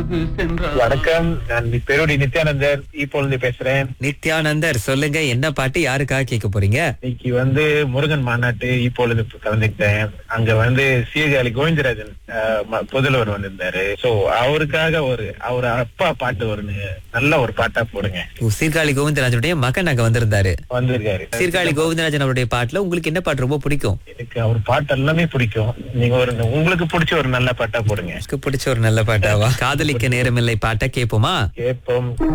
உறவு சென்றார் வணக்கம் நான் பெருடி நித்யானந்தர் இப்பொழுது பேசுறேன் நித்யானந்தர் சொல்லுங்க என்ன பாட்டு யாருக்காக கேட்க போறீங்க இன்னைக்கு வந்து முருகன் மாநாட்டு இப்பொழுது கலந்துக்கிட்டேன் அங்க வந்து சீர்காழி கோவிந்தராஜன் அஹ், ம- முதல்வர் வந்திருந்தாரு சோ அவருக்காக ஒரு அவர் அப்பா பாட்டு ஒருன்னு நல்ல ஒரு பாட்டா போடுங்க ஓ, சீர்காழி கோவிந்தராஜனுடைய மகன் அங்க வந்திருந்தாரு வந்திருக்காரு சீர்காழி கோவிந்தராஜன் அவருடைய பாட்டுல உங்களுக்கு என்ன பாட்டு ரொம்ப பிடிக்கும் எனக்கு அவர் பாட்டு எல்லாமே பிடிக்கும் நீங்க ஒரு உங்களுக்கு பிடிச்ச ஒரு நல்ல பாட்டா போடுங்க எனக்கு பிடிச்ச ஒரு நல்ல பாட்டாவா காதலிக்க நேரமில்லை பாட்டை கேட்போமா கேட்போம்